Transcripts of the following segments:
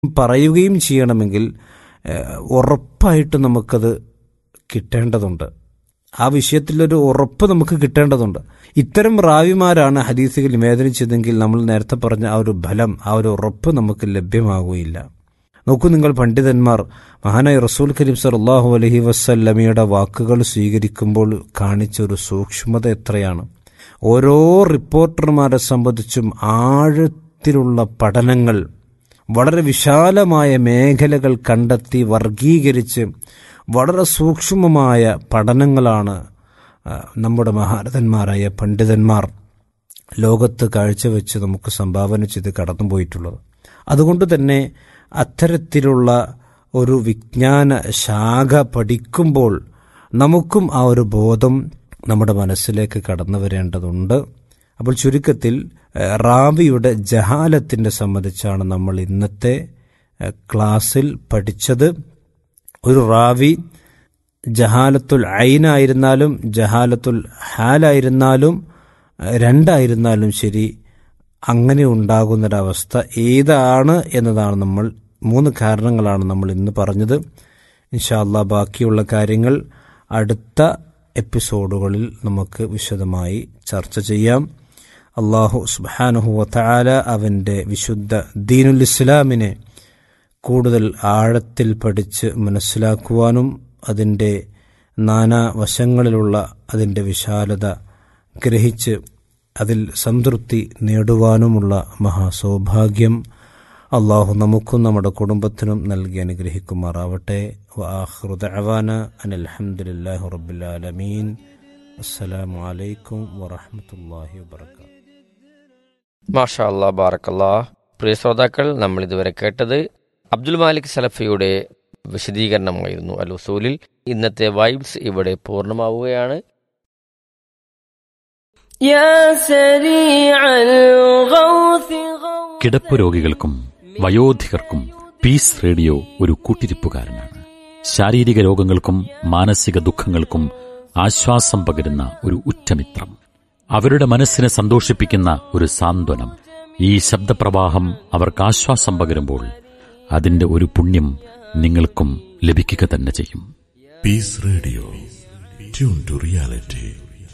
പറയുകയും ചെയ്യണമെങ്കിൽ ഏഹ്, ഉറപ്പായിട്ട് നമുക്കത് കിട്ടേണ്ടതുണ്ട് ആ വിഷയത്തിലൊരു ഉറപ്പ് നമുക്ക് കിട്ടേണ്ടതുണ്ട് ഇത്തരം റാവിമാരാണ് ഹദീസുകൾ നിവേദനം ചെയ്തെങ്കിൽ നമ്മൾ നേരത്തെ പറഞ്ഞ ആ ഒരു ഫലം ആ ഒരു ഉറപ്പ് നമുക്ക് ലഭ്യമാകുകയില്ല നോക്കൂ നിങ്ങൾ പണ്ഡിതന്മാർ മഹാനായ റസൂൽ കരീം സല്ലാഹു അലഹി വസ്ല്ലമയുടെ വാക്കുകൾ സ്വീകരിക്കുമ്പോൾ കാണിച്ച ഒരു സൂക്ഷ്മത എത്രയാണ് ഓരോ റിപ്പോർട്ടർമാരെ സംബന്ധിച്ചും ആഴത്തിലുള്ള പഠനങ്ങൾ വളരെ വിശാലമായ മേഖലകൾ കണ്ടെത്തി വർഗീകരിച്ച് വളരെ സൂക്ഷ്മമായ പഠനങ്ങളാണ് ആ, നമ്മുടെ മഹാരഥന്മാരായ പണ്ഡിതന്മാർ ലോകത്ത് കാഴ്ചവെച്ച് നമുക്ക് സംഭാവന ചെയ്ത് കടന്നുപോയിട്ടുള്ളത് അതുകൊണ്ട് തന്നെ അത്തരത്തിലുള്ള ഒരു വിജ്ഞാന ശാഖ പഠിക്കുമ്പോൾ നമുക്കും ആ ഒരു ബോധം നമ്മുടെ മനസ്സിലേക്ക് കടന്നു വരേണ്ടതുണ്ട് അപ്പോൾ ചുരുക്കത്തിൽ ഏഹ്, റാവിയുടെ ജഹാലത്തിനെ സംബന്ധിച്ചാണ് നമ്മൾ ഇന്നത്തെ ഏഹ്, ക്ലാസ്സിൽ പഠിച്ചത് ഒരു റാവി ജഹാലത്തുൽ ഐനായിരുന്നാലും ജഹാലത്തുൽ ഹാലായിരുന്നാലും ഏഹ്, രണ്ടായിരുന്നാലും ശരി അങ്ങനെ ഉണ്ടാകുന്നൊരവസ്ഥ ഏതാണ് എന്നതാണ് നമ്മൾ മൂന്ന് കാരണങ്ങളാണ് നമ്മൾ ഇന്ന് പറഞ്ഞത് ഇൻഷാല്ല ബാക്കിയുള്ള കാര്യങ്ങൾ അടുത്ത എപ്പിസോഡുകളിൽ നമുക്ക് വിശദമായി ചർച്ച ചെയ്യാം അള്ളാഹു സുബാനുഹു വത്താല അവൻ്റെ വിശുദ്ധ ദീനുൽ ഇസ്ലാമിനെ കൂടുതൽ ആഴത്തിൽ പഠിച്ച് മനസ്സിലാക്കുവാനും അതിൻ്റെ നാനാ വശങ്ങളിലുള്ള അതിൻ്റെ വിശാലത ഗ്രഹിച്ച് അതിൽ സംതൃപ്തി നേടുവാനുമുള്ള മഹാസൗഭാഗ്യം അള്ളാഹു നമുക്കും നമ്മുടെ കുടുംബത്തിനും നൽകി അനുഗ്രഹിക്കുമാറാവട്ടെ വാഹൃദഅവാന അനിൽഹമുല്ലാഹി റബ്ബുലാലമീൻ അസ്സലാമു അലൈക്കും വറഹമത്തല്ലാഹി വബർക്കാത്തു മാഷാ അല്ലാ ബാറക്കല്ലാ പ്രിയ ശ്രോതാക്കൾ നമ്മൾ ഇതുവരെ കേട്ടത് അബ്ദുൽ മാലിക് സലഫിയുടെ വിശദീകരണമായിരുന്നു അൽ ഉസൂലിൽ ഇന്നത്തെ വൈബ്സ് ഇവിടെ പൂർണ്ണമാവുകയാണ് يا سريع الغوث غوث കിടപ്പ് രോഗികൾക്കും വയോധികർക്കും പീസ് റേഡിയോ ഒരു കൂട്ടിരിപ്പുകാരനാണ് ശാരീരിക രോഗങ്ങൾക്കും മാനസിക ദുഃഖങ്ങൾക്കും ആശ്വാസം പകരുന്ന ഒരു ഉറ്റമിത്രം അവരുടെ മനസ്സിനെ സന്തോഷിപ്പിക്കുന്ന ഒരു സാന്ത്വനം ഈ ശബ്ദപ്രവാഹം അവർക്ക് ആശ്വാസം പകരുമ്പോൾ അതിന്റെ ഒരു പുണ്യം നിങ്ങൾക്കും ലഭിക്കുക തന്നെ ചെയ്യും Peace Radio. Tune to reality.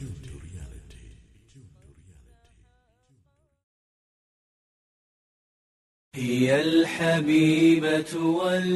هي الحبيبة وال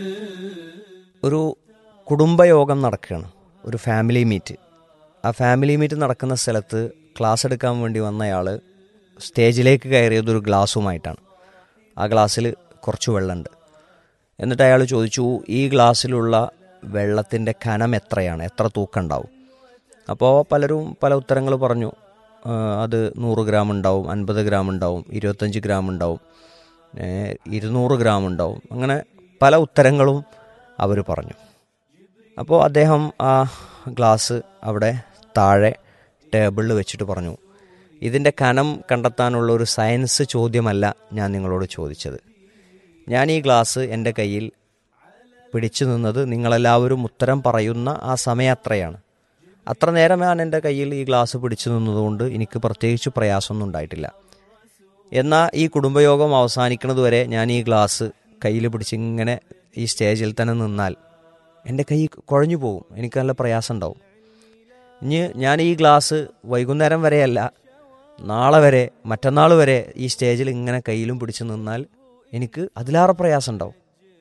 ഒരു കുടുംബയോഗം നടക്കുകയാണ് ഒരു ഫാമിലി മീറ്റ് ആ ഫാമിലി മീറ്റ് നടക്കുന്ന സ്ഥലത്ത് ക്ലാസ് എടുക്കാൻ വേണ്ടി വന്നയാൾ സ്റ്റേജിലേക്ക് കയറിയത് ഒരു ഗ്ലാസ്സുമായിട്ടാണ് ആ ഗ്ലാസ്സിൽ കുറച്ച് വെള്ളമുണ്ട് എന്നിട്ട് അയാൾ ചോദിച്ചു ഈ ഗ്ലാസ്സിലുള്ള വെള്ളത്തിൻ്റെ കനം എത്രയാണ് എത്ര തൂക്കം ഉണ്ടാവും അപ്പോൾ പലരും പല ഉത്തരങ്ങൾ പറഞ്ഞു ആ, അത് നൂറ് ഗ്രാം ഉണ്ടാവും അൻപത് ഗ്രാം ഉണ്ടാവും ഇരുപത്തഞ്ച് ഗ്രാം ഉണ്ടാവും ഏ, ഇരുന്നൂറ് ഗ്രാം ഉണ്ടാവും അങ്ങനെ പല ഉത്തരങ്ങളും അവർ പറഞ്ഞു അപ്പോൾ അദ്ദേഹം ആ ഗ്ലാസ് അവിടെ താഴെ ടേബിളിൽ വെച്ചിട്ട് പറഞ്ഞു ഇതിൻ്റെ കനം കണ്ടെത്താനുള്ള ഒരു സയൻസ് ചോദ്യമല്ല ഞാൻ നിങ്ങളോട് ചോദിച്ചത് ഞാൻ ഈ ഗ്ലാസ് എൻ്റെ കയ്യിൽ പിടിച്ചു നിന്നത് നിങ്ങളെല്ലാവരും ഉത്തരം പറയുന്ന ആ സമയം അത്രയാണ് അത്ര നേരം ഞാൻ എൻ്റെ കയ്യിൽ ഈ ഗ്ലാസ് പിടിച്ചു നിന്നതുകൊണ്ട് എനിക്ക് പ്രത്യേകിച്ച് പ്രയാസമൊന്നും ഉണ്ടായിട്ടില്ല എന്നാൽ ഈ കുടുംബയോഗം അവസാനിക്കുന്നത് വരെ ഞാൻ ഈ ഗ്ലാസ് കയ്യിൽ പിടിച്ച് ഇങ്ങനെ ഈ സ്റ്റേജിൽ തന്നെ നിന്നാൽ എൻ്റെ കൈ കുഴഞ്ഞു പോകും എനിക്ക് നല്ല പ്രയാസം ഉണ്ടാവും ഇനി ഞാൻ ഈ ഗ്ലാസ് വൈകുന്നേരം വരെയല്ല നാളെ വരെ മറ്റന്നാൾ വരെ ഈ സ്റ്റേജിൽ ഇങ്ങനെ കയ്യിലും പിടിച്ച് നിന്നാൽ എനിക്ക് അതിലേറെ പ്രയാസം ഉണ്ടാവും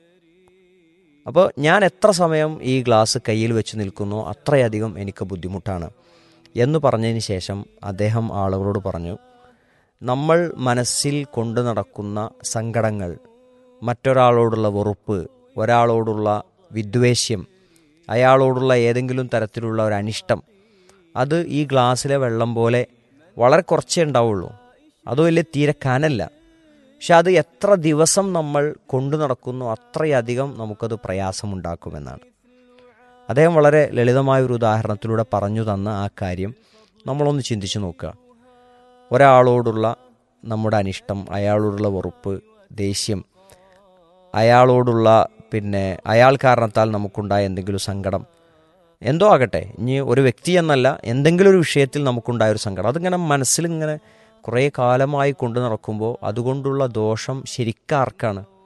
അപ്പോൾ ഞാൻ എത്ര സമയം ഈ ഗ്ലാസ് കയ്യിൽ വെച്ച് നിൽക്കുന്നോ അത്രയധികം എനിക്ക് ബുദ്ധിമുട്ടാണ് എന്ന് പറഞ്ഞതിന് ശേഷം അദ്ദേഹം ആളുകളോട് പറഞ്ഞു നമ്മൾ മനസ്സിൽ കൊണ്ടു നടക്കുന്ന സങ്കടങ്ങൾ മറ്റൊരാളോടുള്ള വെറുപ്പ് ഒരാളോടുള്ള വിദ്വേഷ്യം അയാളോടുള്ള ഏതെങ്കിലും തരത്തിലുള്ള ഒരു അനിഷ്ടം അത് ഈ ഗ്ലാസ്സിലെ വെള്ളം പോലെ വളരെ കുറച്ചേ ഉണ്ടാവുള്ളൂ അത് വലിയ തീരെ കനല്ല പക്ഷെ അത് എത്ര ദിവസം നമ്മൾ കൊണ്ടു നടക്കുന്നു അത്രയധികം നമുക്കത് പ്രയാസമുണ്ടാക്കുമെന്നാണ് അദ്ദേഹം വളരെ ലളിതമായ ഒരു ഉദാഹരണത്തിലൂടെ പറഞ്ഞു തന്ന ആ കാര്യം നമ്മളൊന്ന് ചിന്തിച്ചു നോക്കുക ഒരാളോടുള്ള നമ്മുടെ അനിഷ്ടം അയാളോടുള്ള വെറുപ്പ് ദേഷ്യം അയാളോടുള്ള പിന്നെ അയാൾ കാരണത്താൽ നമുക്കുണ്ടായ എന്തെങ്കിലും സങ്കടം എന്തോ ആകട്ടെ ഇനി ഒരു വ്യക്തി എന്നല്ല എന്തെങ്കിലും ഒരു വിഷയത്തിൽ നമുക്കുണ്ടായ ഒരു സങ്കടം അതിങ്ങനെ മനസ്സിലിങ്ങനെ കുറേ കാലമായി കൊണ്ടു നടക്കുമ്പോൾ അതുകൊണ്ടുള്ള ദോഷം ശരിക്കാർക്കാണ്